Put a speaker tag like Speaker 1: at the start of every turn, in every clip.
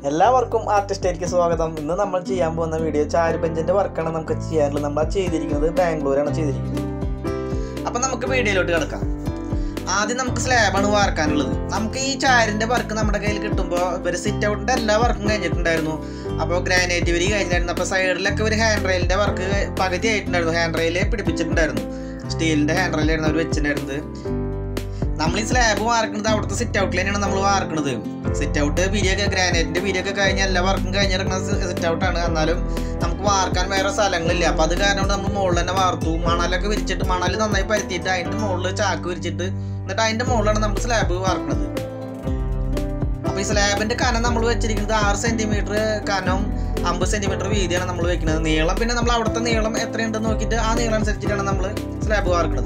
Speaker 1: എല്ലാവർക്കും ആർട്ടിസ്റ്റിലേക്ക് സ്വാഗതം ഇന്ന് നമ്മൾ ചെയ്യാൻ പോകുന്ന വീഡിയോ ചാരുബെഞ്ചിന്റെ വർക്കാണ് നമുക്ക് ചെയ്യാനുള്ളത് നമ്മൾ അത് ചെയ്തിരിക്കുന്നത് ബാംഗ്ലൂരാണ് ചെയ്തിരിക്കുന്നത് അപ്പം നമുക്ക് വീഡിയോയിലോട്ട് കിടക്കാം ആദ്യം നമുക്ക് സ്ലാബാണ് വാർക്കാനുള്ളത് നമുക്ക് ഈ ചാരിന്റെ വർക്ക് നമ്മുടെ കയ്യിൽ കിട്ടുമ്പോൾ ഇവർ സിറ്റ് ഔട്ടിന്റെ എല്ലാ വർക്കും കഴിഞ്ഞിട്ടുണ്ടായിരുന്നു അപ്പോൾ ഗ്രാനൈറ്റ് വരി കഴിഞ്ഞിട്ടുണ്ടായിരുന്നു അപ്പോൾ സൈഡിലൊക്കെ ഒരു ഹാൻഡ് റെയിലിന്റെ വർക്ക് പകുതി ആയിട്ടുണ്ടായിരുന്നു ഹാൻഡ് റെയില് പിടിപ്പിച്ചിട്ടുണ്ടായിരുന്നു സ്റ്റീലിന്റെ ഹാൻഡ് റെയിലായിരുന്നു അവർ വെച്ചിട്ടുണ്ടായിരുന്നത് നമ്മൾ ഈ സ്ലാബ് വാർക്കുന്നത് അവിടുത്തെ സിറ്റ് ഔട്ടിൽ തന്നെയാണ് നമ്മൾ വാർക്കുന്നത് സിറ്റ് ഔട്ട് പിരിയൊക്കെ ഗ്രാനൈറ്റിന്റെ പിരിയൊക്കെ കഴിഞ്ഞ് എല്ലാ വർക്കും കഴിഞ്ഞിറങ്ങുന്ന സിറ്റ് ഔട്ടാണ് എന്നാലും നമുക്ക് വാർക്കാൻ വേറെ സ്ഥലങ്ങളില്ല അപ്പൊ അത് കാരണം കൊണ്ട് നമ്മൾ മുകളിൽ തന്നെ വാർത്തു മണലൊക്കെ വിരിച്ചിട്ട് മണൽ നന്നായി പരത്തിയിട്ട് അതിന്റെ മുകളിൽ ചാക്ക് വിരിച്ചിട്ട് എന്നിട്ട് അതിന്റെ മുകളിലാണ് നമ്മൾ സ്ലാബ് വാർക്കുന്നത് അപ്പൊ ഈ സ്ലാബിന്റെ കനം നമ്മൾ വെച്ചിരിക്കുന്നത് ആറ് സെന്റിമീറ്റർ കനം അമ്പത് സെന്റിമീറ്റർ വീതിയാണ് നമ്മൾ വെക്കുന്നത് നീളം പിന്നെ നമ്മൾ അവിടുത്തെ നീളം എത്രയുണ്ടെന്ന് നോക്കിയിട്ട് ആ നീളം അനുസരിച്ചിട്ടാണ് നമ്മൾ സ്ലാബ് വാർക്കുന്നത്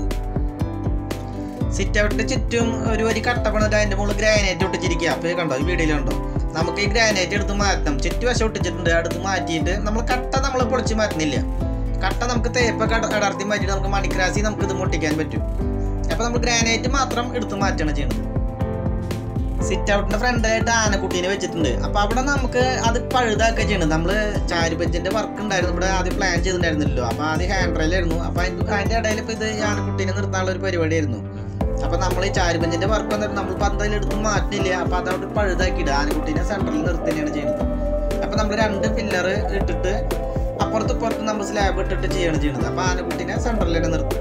Speaker 1: സിറ്റ് ഔട്ടിന്റെ ചുറ്റും ഒരു വരി കട്ട പണിട്ട് അതിന്റെ മുകളിൽ ഗ്രാനൈറ്റ് ഒട്ടിച്ചിരിക്കുക അപ്പൊ ഇത് കണ്ടോ ഈ വീഡിയോയിൽ കണ്ടോ നമുക്ക് ഈ ഗ്രാനൈറ്റ് എടുത്ത് മാറ്റണം ചുറ്റുവശം ഒട്ടിച്ചിട്ടുണ്ട് അടുത്ത് മാറ്റിയിട്ട് നമ്മൾ കട്ട നമ്മൾ പൊളിച്ച് മാറ്റുന്നില്ല കട്ട നമുക്ക് തേപ്പൊക്കെ അട- അടർത്തി മാറ്റിയിട്ട് നമുക്ക് മണിക്രാസി നമുക്ക് ഇത് മുട്ടിക്കാൻ പറ്റും അപ്പൊ നമ്മൾ ഗ്രാനൈറ്റ് മാത്രം എടുത്ത് മാറ്റണം ചെയ്യുന്നത് സിറ്റ് ഔട്ടിന്റെ ഫ്രണ്ടിലായിട്ട് ആനക്കുട്ടീനെ വെച്ചിട്ടുണ്ട് അപ്പൊ അവിടെ നമുക്ക് അത് പഴുതാക്കുക ചെയ്യണം നമ്മള് ചാരുബെഞ്ചിന്റെ വർക്ക് ഉണ്ടായിരുന്നു ഇവിടെ ആദ്യം പ്ലാൻ ചെയ്തിട്ടുണ്ടായിരുന്നല്ലോ അപ്പൊ ആദ്യം ഹാൻഡ് റെയിലായിരുന്നു അപ്പൊ അതിന്റെ അതിന്റെ ഇടയിൽ ഇപ്പൊ ഇത് ഈ ആനക്കുട്ടീനെ നിർത്താനുള്ള ഒരു പരിപാടിയായിരുന്നു അപ്പൊ നമ്മൾ ഈ ചാരുബെഞ്ചിന്റെ വർക്ക് വന്നിട്ട് നമ്മൾ പന്തയിൽ എടുത്ത് മാറ്റില്ല അപ്പൊ അതവിടെ പഴുതാക്കിയിട്ട് ആനക്കുട്ടീനെ സെന്ററിൽ നിർത്തുകയാണ് ചെയ്യുന്നത് അപ്പൊ നമ്മൾ രണ്ട് പില്ലർ ഇട്ടിട്ട് അപ്പുറത്ത് ഇപ്പുറത്ത് നമ്മൾ സ്ലാബ് ഇട്ടിട്ട് ചെയ്യാണ് ചെയ്യുന്നത് അപ്പൊ ആനക്കുട്ടീനെ സെന്ററിൽ തന്നെ നിർത്തും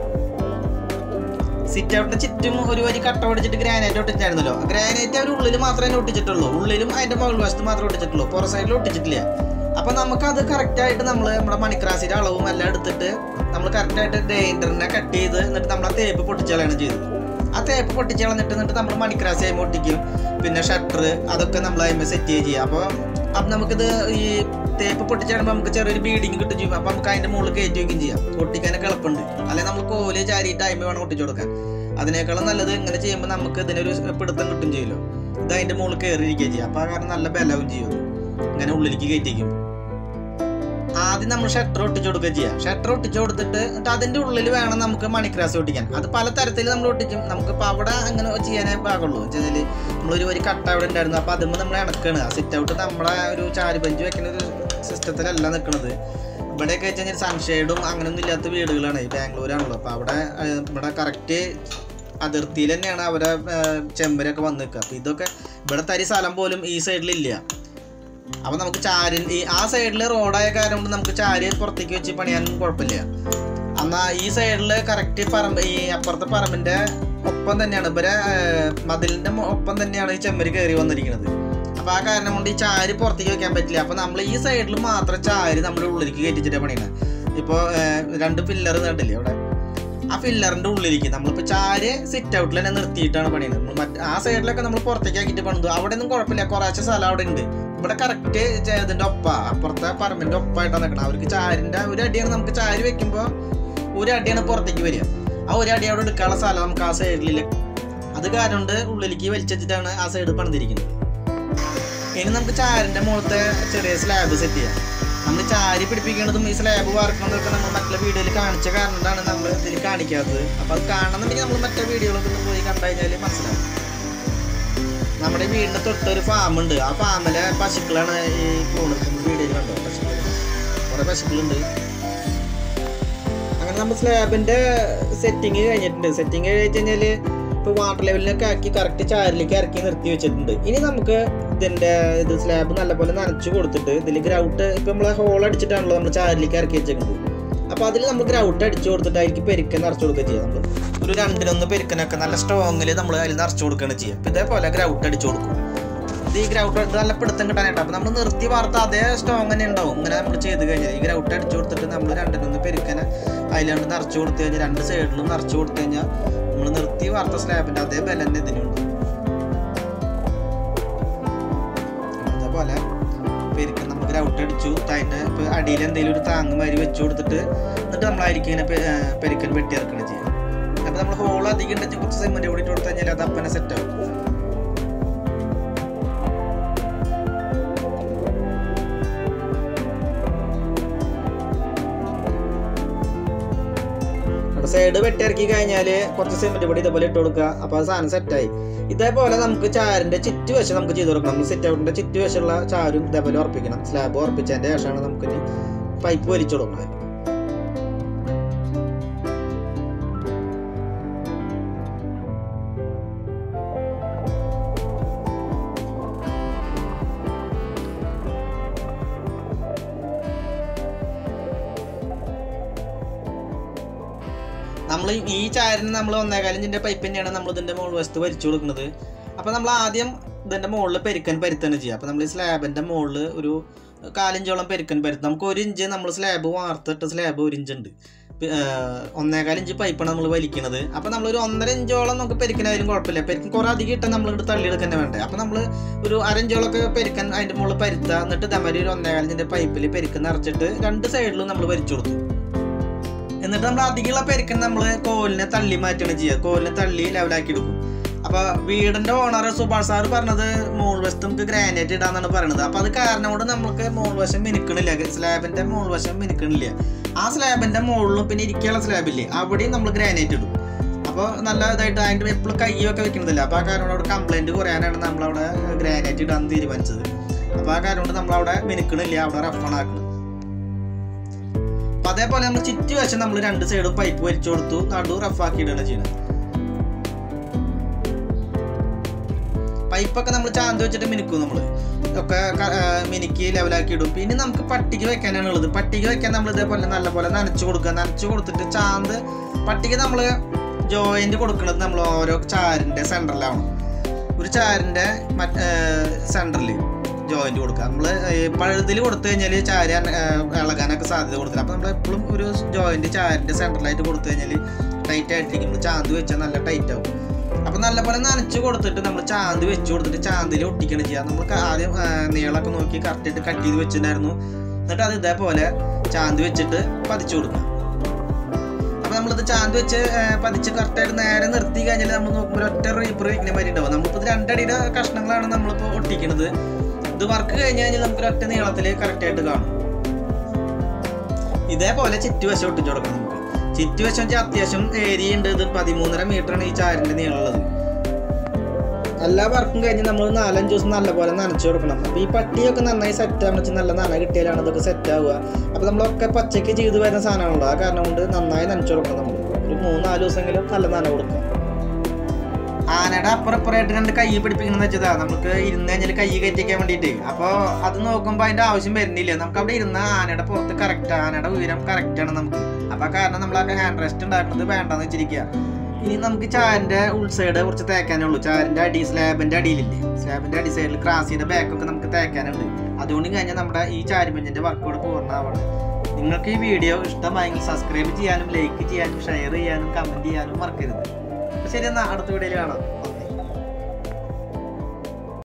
Speaker 1: സിറ്റ് ഔട്ടിന് ചുറ്റും ഒരു വരി കട്ട ഒടിച്ചിട്ട് ഗ്രാനൈറ്റ് ഒട്ടിച്ചായിരുന്നല്ലോ ഗ്രാനൈറ്റ് അവർ ഉള്ളിൽ മാത്രമേ ഒട്ടിച്ചിട്ടുള്ളൂ ഉള്ളിലും അതിന്റെ മുകൾ വശത്ത് മാത്രമേ ഒട്ടിച്ചിട്ടുള്ളൂ പുറ സൈഡിൽ ഒട്ടിച്ചിട്ടില്ല അപ്പൊ നമുക്ക് കറക്റ്റ് ആയിട്ട് നമ്മൾ നമ്മുടെ മണിക്രാസിന്റെ അളവും എല്ലാം എടുത്തിട്ട് നമ്മൾ കറക്റ്റ് ആയിട്ട് ഗ്രൈൻഡറിനെ കട്ട് ചെയ്ത് എന്നിട്ട് നമ്മൾ ആ തേപ്പ് പൊട്ടിച്ചാലാണ് ചെയ്തത് ആ തേപ്പ് പൊട്ടിച്ച് കളഞ്ഞിട്ട് എന്നിട്ട് നമ്മൾ മണിക്രാസി ആയി ഒട്ടിക്കും പിന്നെ ഷട്ടർ അതൊക്കെ നമ്മൾ അതിന്മേൽ സെറ്റ് ചെയ്യുക അപ്പോൾ അപ്പം നമുക്കിത് ഈ തേപ്പ് പൊട്ടിച്ചാടുമ്പോൾ നമുക്ക് ചെറിയൊരു ബീഡിങ് കിട്ടും ചെയ്യും അപ്പം നമുക്ക് അതിന്റെ മുകളിൽ കയറ്റി വയ്ക്കുകയും ചെയ്യാം ഒട്ടിക്കാനൊക്കെ എളുപ്പമുണ്ട് അല്ലെങ്കിൽ നമ്മൾ കോല് ചാരിയിട്ട് അതിന്മേൽ വേണം ഒട്ടിച്ചു കൊടുക്കാൻ അതിനേക്കാളും നല്ലത് ഇങ്ങനെ ചെയ്യുമ്പോൾ നമുക്ക് ഇതിനൊരു പിടുത്തം കിട്ടും ചെയ്യുമല്ലോ ഇത് അതിന്റെ മുകളിൽ കയറിയിരിക്കുകയും ചെയ്യാം അപ്പോൾ ആ കാരണം നല്ല ബലവും ചെയ്യും അത്. ഇങ്ങനെ ഉള്ളിലേക്ക് കയറ്റിക്കും ആദ്യം നമ്മൾ ഷട്ടർ ഒട്ടിച്ചു കൊടുക്കുക ചെയ്യാം ഷട്ടർ ഒട്ടിച്ചു കൊടുത്തിട്ട് എന്നിട്ട് അതിന്റെ ഉള്ളിൽ വേണം നമുക്ക് മണിക്രാസ് ഒട്ടിക്കാൻ അത് പല തരത്തിൽ നമ്മൾ ഒട്ടിക്കും നമുക്കിപ്പോൾ അവിടെ അങ്ങനെ ചെയ്യാനേ പാകുള്ളൂ വെച്ചാൽ നമ്മളൊരു ഒരു കട്ട അവിടെ ഉണ്ടായിരുന്നു അപ്പോൾ അതുമ്പോൾ നമ്മൾ ഇണക്കാണ് ആ സിറ്റ് ഔട്ട് നമ്മുടെ ഒരു ചാരി ബെഞ്ച് വെക്കുന്ന ഒരു സിസ്റ്റത്തിലല്ല നിൽക്കുന്നത് ഇവിടെയൊക്കെ വെച്ച് കഴിഞ്ഞാൽ സൺഷെയ്ഡും അങ്ങനെയൊന്നും ഇല്ലാത്ത വീടുകളാണ് ഈ ബാംഗ്ലൂരാണല്ലോ അപ്പോൾ അവിടെ ആ, ഇവിടെ കറക്റ്റ് അതിർത്തിയിൽ തന്നെയാണ് അവരെ ആ, ചെമ്പരൊക്കെ വന്ന് നിൽക്കുക അപ്പോൾ ഇതൊക്കെ ഇവിടെ തരി സ്ഥലം പോലും ഈ സൈഡിലില്ല അപ്പൊ നമുക്ക് ചാരി ഈ ആ സൈഡിൽ റോഡായ കാരണം കൊണ്ട് നമുക്ക് ചാരി പുറത്തേക്ക് വെച്ച് പണിയാൻ കുഴപ്പമില്ല എന്നാ ഈ സൈഡിൽ കറക്റ്റ് പറമ്പ് ഈ അപ്പുറത്തെ പറമ്പിന്റെ ഒപ്പം തന്നെയാണ് ഇവരെ ഏർ, മതിലിന്റെ മൊ- ഒപ്പം തന്നെയാണ് ഈ ചെമ്മരി കയറി വന്നിരിക്കുന്നത് അപ്പൊ ആ കാരണം കൊണ്ട് ഈ ചാരി പുറത്തേക്ക് വെക്കാൻ പറ്റില്ല അപ്പൊ നമ്മൾ ഈ സൈഡിൽ മാത്രം ചാരി നമ്മുടെ ഉള്ളിലേക്ക് കയറ്റിച്ചിട്ട് പണിയാണ് ഇപ്പോൾ രണ്ട് പില്ലർ കണ്ടില്ലേ അവിടെ ആ ഫില്ലറിന്റെ ഉള്ളിലേക്ക് നമ്മളിപ്പോ ചാര് സിറ്റ് ഔട്ടിൽ തന്നെ നിർത്തിയിട്ടാണ് പണിയുന്നത് നമ്മൾ മറ്റ് ആ സൈഡിലൊക്കെ നമ്മൾ പുറത്തേക്ക് ആക്കിയിട്ട് പണിതു അവിടെ ഒന്നും കുഴപ്പമില്ല കുറച്ച് സ്ഥലം അവിടെ ഉണ്ട് ഇവിടെ കറക്റ്റ് ഇതിന്റെ ഒപ്പ അപ്പുറത്തെ പറമ്പിന്റെ ഒപ്പായിട്ടാണ് നിൽക്കണം അവർക്ക് ചാരിന്റെ ഒരു അടിയാണ് നമുക്ക് ചാരി വെക്കുമ്പോൾ ഒരു അടിയാണ് പുറത്തേക്ക് വരിക ആ ഒരു അടി അവിടെ എടുക്കാനുള്ള സ്ഥലം നമുക്ക് ആ സൈഡിലില്ല അത് കാരണം കൊണ്ട് ഉള്ളിലേക്ക് വലിച്ചിട്ടാണ് ആ സൈഡ് പണിതിരിക്കുന്നത് ഇനി നമുക്ക് ചാരിന്റെ മുകളത്തെ ചെറിയ സ്ലാബ് സെറ്റ് ചെയ്യാം നമ്മൾ ചാരി പിടിപ്പിക്കുന്നതും ഈ സ്ലാബ് വാർക്കുന്നതൊക്കെ നമ്മൾ മറ്റുള്ള വീഡിയോയിൽ കാണിച്ച കാരണം കൊണ്ടാണ് നമ്മൾ ഇതിൽ കാണിക്കാത്തത് അപ്പൊ അത് കാണണമെന്നുണ്ടെങ്കിൽ നമ്മൾ മറ്റേ വീഡിയോകളൊക്കെ ഒന്ന് പോയി കണ്ടു കഴിഞ്ഞാൽ മനസ്സിലാവും നമ്മുടെ വീടിന്റെ തൊട്ടൊരു ഫാം ഉണ്ട് ആ ഫാമിലെ പശുക്കളാണ് ഈ പോണത് നമ്മൾ വീഡിയോയിൽ കണ്ടോ പശുക്കൾ കുറെ പശുക്കളുണ്ട് അങ്ങനെ നമ്മൾ സ്ലാബിന്റെ സെറ്റിങ് കഴിഞ്ഞിട്ടുണ്ട് സെറ്റിങ് കഴിഞ്ഞ് കഴിഞ്ഞാല് ഇപ്പൊ വാട്ടർ ലെവലിനൊക്കെ ആക്കി കറക്റ്റ് ചാരിലേക്ക് ഇറക്കി നിർത്തി വെച്ചിട്ടുണ്ട് ഇനി നമുക്ക് ഇതിന്റെ ഇത് സ്ലാബ് നല്ലപോലെ നനച്ചു കൊടുത്തിട്ട് ഇതിൽ ഗ്രൗട്ട് ഇപ്പൊ നമ്മളെ ഹോൾ അടിച്ചിട്ടാണല്ലോ നമ്മൾ ചാരിലേക്ക് ഇറക്കി വെച്ചേക്കുന്നത് അപ്പൊ അതിൽ നമ്മൾ ഗ്രൗട്ട് അടിച്ചു കൊടുത്തിട്ട് അതിലേക്ക് പെരുക്കൻ നിറച്ചു കൊടുക്കുക ചെയ്യാം നമ്മൾ ഒരു രണ്ടിനൊന്ന് പെരുക്കനൊക്കെ നല്ല സ്ട്രോങ്ങിൽ നമ്മൾ അതിൽ നിറച്ചു കൊടുക്കുകയാണ് ചെയ്യുക അപ്പൊ ഇതേപോലെ ഗ്രൗട്ട് അടിച്ചു കൊടുക്കും ഇത് ഈ ഗ്രൗട്ട് ഇത് നല്ല പിടുത്തം കിട്ടാനായിട്ട് അപ്പൊ നമ്മൾ നിർത്തി വാർത്ത അതേ സ്ട്രോങ് തന്നെ ഉണ്ടാവും ഇങ്ങനെ നമ്മൾ ചെയ്ത് കഴിഞ്ഞാൽ ഈ ഗ്രൗട്ട് അടിച്ചു കൊടുത്തിട്ട് നമ്മൾ രണ്ടിനൊന്ന് പെരുക്കനെ അതിലാണ്ട് നിറച്ചു കൊടുത്തു കഴിഞ്ഞാൽ രണ്ട് സൈഡിലും നിറച്ചു കൊടുത്തു കഴിഞ്ഞാൽ നമ്മൾ നിർത്തി വാർത്ത സ്ലാബിന്റെ അതേ ബലം തന്നെ ഇതിനുണ്ട് അതേപോലെ പെരുക്കൻ നമ്മൾ ഗ്രൗട്ട് അടിച്ചു അതിന്റെ ഇപ്പൊ അടിയിൽ എന്തെങ്കിലും ഒരു താങ്ങ് മാതിരി വെച്ചു കൊടുത്തിട്ട് എന്നിട്ട് നമ്മളായിരിക്കും ഇങ്ങനെ പെ- ഏർ പെരുക്കൻ വെട്ടി ഇറക്കണം ചെയ്യുക അപ്പൊ നമ്മൾ ഹോൾ അധികം ഉണ്ടെങ്കിൽ കുറച്ച് സെമ്മന്റ് കൂടി ഇട്ട് കൊടുത്തു കഴിഞ്ഞാൽ അത് അപ്പനെ സെറ്റ് ആവും സൈഡ് വെട്ടിയിറക്കി കഴിഞ്ഞാൽ കുറച്ച് സിമെന്റ് പൊടി ഇതേപോലെ ഇട്ട് കൊടുക്കുക അപ്പോൾ അത് സാധനം സെറ്റായി ഇതേപോലെ നമുക്ക് ചാരിന്റെ ചുറ്റുവശം നമുക്ക് ചെയ്ത് കൊടുക്കണം നമ്മൾ സിറ്റ് ഔട്ടിന്റെ ചുറ്റുവശമുള്ള ചാരും ഇതേപോലെ ഉറപ്പിക്കണം സ്ലാബ് ഉറപ്പിച്ചതിന്റെ ശേഷമാണ് നമുക്ക് ഇനി പൈപ്പ് വലിച്ചു കൊടുക്കണം നമ്മൾ ഈ ചാരിന് നമ്മൾ ഒന്നേകാലം ഇഞ്ചിന്റെ പൈപ്പ് തന്നെയാണ് നമ്മൾ ഇതിന്റെ മുകൾ വശത്ത് വലിച്ചു കൊടുക്കുന്നത് അപ്പൊ നമ്മൾ ആദ്യം ഇതിന്റെ മുകളിൽ പെരുക്കൻ പരുത്താണ് ചെയ്യുക അപ്പൊ നമ്മൾ ഈ സ്ലാബിന്റെ മുകളിൽ ഒരു കാലിഞ്ചോളം പെരുക്കൻ പരുത്തും നമുക്ക് ഒരു ഇഞ്ച് നമ്മൾ സ്ലാബ് വാർത്തിട്ട് സ്ലാബ് ഒരു ഇഞ്ച് ഉണ്ട് പി- ഏർ ഒന്നേകാൽ ഇഞ്ച് പൈപ്പാണ് നമ്മൾ വലിക്കുന്നത് അപ്പൊ നമ്മൾ ഒരു ഒന്നര ഇഞ്ചോളം നമുക്ക് പെരുക്കനായാലും കുഴപ്പമില്ല പെരുക്കൻ കുറെ അധികം ഇട്ടാൽ നമ്മൾ ഇങ്ങോട്ട് തള്ളിയെടുക്കാൻ തന്നെ വേണ്ടേ അപ്പൊ നമ്മൾ ഒരു അരഞ്ചോളൊക്കെ പെരുക്കൻ അതിന്റെ മുകളിൽ പരുത്തുക എന്നിട്ട് ഇതേമാതിരി ഒരു ഒന്നേകാൽ ഇഞ്ചിന്റെ പൈപ്പിൽ പെരുക്കൻ നിറച്ചിട്ട് രണ്ട് സൈഡിലും നമ്മൾ വലിച്ചു കൊടുത്തു എന്നിട്ട് നമ്മൾ അധികമുള്ള പെരുക്കൻ നമ്മൾ കോലിനെ തള്ളി മാറ്റുകയാണ് ചെയ്യുക കോലിനെ തള്ളി ലെവലാക്കി എടുക്കും അപ്പൊ വീടിന്റെ ഓണർ സുഭാഷ് സാർ പറഞ്ഞത് മോൾ വശത്ത് നമുക്ക് ഗ്രാനൈറ്റ് ഇടാന്നാണ് പറയുന്നത് അപ്പൊ അത് കാരണം കൊണ്ട് നമുക്ക് മോൾ വശം മിനുക്കണില്ല സ്ലാബിന്റെ മോൾ വശം മിനുക്കണില്ല ആ സ്ലാബിന്റെ മുകളിലും പിന്നെ ഇരിക്കാനുള്ള സ്ലാബില്ലേ അവിടെയും നമ്മൾ ഗ്രാനൈറ്റ് ഇടും അപ്പോൾ നല്ല ഇതായിട്ട് അതിന്റെ എപ്പോഴും കയ്യൊക്കെ വെക്കണതില്ല അപ്പൊ ആ കാരണം അവിടെ കംപ്ലൈന്റ് കുറയാനാണ് നമ്മളവിടെ ഗ്രാനൈറ്റ് ഇടാൻ തീരുമാനിച്ചത് അപ്പൊ ആ കാരണം കൊണ്ട് നമ്മളവിടെ മിനുക്കണില്ല അവിടെ റഫൺ ആക്കണം അപ്പൊ അതേപോലെ നമ്മൾ ചുറ്റുവശം നമ്മൾ രണ്ട് സൈഡും പൈപ്പ് വലിച്ചു കൊടുത്തു നടു റഫാക്കി ഇടുകയാണ് ചെയ്യുന്നത് പൈപ്പൊക്കെ നമ്മൾ ചാന്ത് വെച്ചിട്ട് മിനുക്കും നമ്മൾ ഒക്കെ ക- ആ, മിനുക്കി ലെവലാക്കി ഇടും പിന്നെ നമുക്ക് പട്ടിക വെക്കാനാണ് ഉള്ളത് പട്ടിക വെക്കാൻ നമ്മൾ ഇതേപോലെ നല്ലപോലെ നനച്ചു കൊടുക്കുക നനച്ചു കൊടുത്തിട്ട് ചാന്ത് പട്ടിക നമ്മൾ ജോയിന്റ് കൊടുക്കുന്നത് നമ്മൾ ഓരോ ചാരിന്റെ സെന്ററിലാണ് ഒരു ചാരിന്റെ മറ്റ് സെന്ററിൽ ജോയിന്റ് കൊടുക്കുക നമ്മൾ പഴുതിൽ കൊടുത്തു കഴിഞ്ഞാൽ ചാര് അന- ഏർ ഇളകാനൊക്കെ സാധ്യത കൊടുത്തില്ല അപ്പോൾ നമ്മൾ എപ്പോഴും ഒരു ജോയിന്റ് ചാരിന്റെ സെന്ററിലായിട്ട് കൊടുത്തു കഴിഞ്ഞാൽ ടൈറ്റ് ആയിട്ടിരിക്കും നമ്മൾ ചാന്ത് വെച്ചാൽ നല്ല ടൈറ്റ് ആവും അപ്പൊ നല്ലപോലെ നനച്ച് കൊടുത്തിട്ട് നമ്മൾ ചാന്ത് വെച്ച് കൊടുത്തിട്ട് ചാന്തിൽ ഒട്ടിക്കണം ചെയ്യുക നമ്മൾ ആദ്യം ആ, നീളമൊക്കെ നോക്കി കറക്റ്റ് ആയിട്ട് കട്ട് ചെയ്ത് വെച്ചിട്ടുണ്ടായിരുന്നു എന്നിട്ട് അത് ഇതേപോലെ ചാന്ത് വെച്ചിട്ട് പതിച്ചു കൊടുക്കുക അപ്പൊ നമ്മളിത് ചാന്ത് വെച്ച് ആ, പതിച്ച് കറക്റ്റായിട്ട് നേരെ നിർത്തി കഴിഞ്ഞാൽ നമ്മൾ നോക്കുമ്പോൾ ഒറ്റ റീപ്പർ ഇങ്ങനെ മാതിരി ഉണ്ടാവും നമ്മളിപ്പോൾ ഇത് രണ്ടടിയുടെ കഷ്ണങ്ങളാണ് നമ്മളിപ്പോൾ ഒട്ടിക്കണത് ഇത് വർക്ക് കഴിഞ്ഞ് കഴിഞ്ഞാൽ നമുക്ക് ഒറ്റ നീളത്തിൽ കറക്റ്റായിട്ട് കാണും ഇതേപോലെ ചുറ്റുവശം ഒട്ടിച്ചു കൊടുക്കണം നമുക്ക് ചുറ്റുവശം വെച്ചാൽ അത്യാവശ്യം ഏരിയ ഉണ്ട് ഇത് പതിമൂന്നര മീറ്റർ ആണ് ഈ ചാരിന്റെ നീളമുള്ളത് എല്ലാ വർക്കും കഴിഞ്ഞ് നമ്മൾ നാലഞ്ച് ദിവസം നല്ലപോലെ നനച്ചു കൊടുക്കണം അപ്പൊ ഈ പട്ടിയൊക്കെ നന്നായി സെറ്റ് ആവണം വെച്ചാൽ നല്ല നന കിട്ടിയാലാണ് ഇതൊക്കെ സെറ്റ് ആവുക അപ്പൊ നമ്മളൊക്കെ പച്ചയ്ക്ക് ചെയ്ത് വരുന്ന സാധനമാണല്ലോ ആ കാരണം കൊണ്ട് നന്നായി നനച്ചു കൊടുക്കണം നമ്മൾ ഒരു മൂന്ന് നാല് ദിവസമെങ്കിലും നല്ല നന കൊടുക്കുക ആനയുടെ അപ്പുറപ്പുറമായിട്ട് രണ്ട് കൈ പിടിപ്പിക്കണം എന്ന് വെച്ചതാ നമുക്ക് ഇരുന്ന് കഴിഞ്ഞാൽ കൈ കയറ്റിക്കാൻ വേണ്ടിയിട്ട് അപ്പോൾ അത് നോക്കുമ്പോൾ അതിന്റെ ആവശ്യം വരുന്നില്ല നമുക്ക് അവിടെ ഇരുന്ന ആനയുടെ പുറത്ത് കറക്റ്റ് ആനയുടെ ഉയരം കറക്റ്റ് ആണ് നമുക്ക് അപ്പൊ ആ കാരണം നമ്മൾ ആ ഹാൻഡ് റെസ്റ്റ് ഉണ്ടാക്കുന്നത് വേണ്ടെന്ന് വെച്ചിരിക്കുക ഇനി നമുക്ക് ചാരിന്റെ ഉൾസൈഡ് കുറച്ച് തേക്കാനേ ഉള്ളൂ ചാരിന്റെ അടി സ്ലാബിന്റെ അടിയിലില്ലേ സ്ലാബിന്റെ അടി സൈഡിൽ ക്രാസിന്റെ ബാക്കൊക്കെ നമുക്ക് തേക്കാനുണ്ട് അതുകൊണ്ട് കഴിഞ്ഞാൽ നമ്മുടെ ഈ ചാരിബെഞ്ചിന്റെ വർക്കൗട്ട് പൂർണ്ണമാവണം നിങ്ങൾക്ക് ഈ വീഡിയോ ഇഷ്ടമായെങ്കിൽ സബ്സ്ക്രൈബ് ചെയ്യാനും ലൈക്ക് ചെയ്യാനും ഷെയർ ചെയ്യാനും കമന്റ് ചെയ്യാനും മറക്കരുത് അപ്പൊ ശരി എന്നാ അടുത്ത വീഡിയോയിൽ കാണാം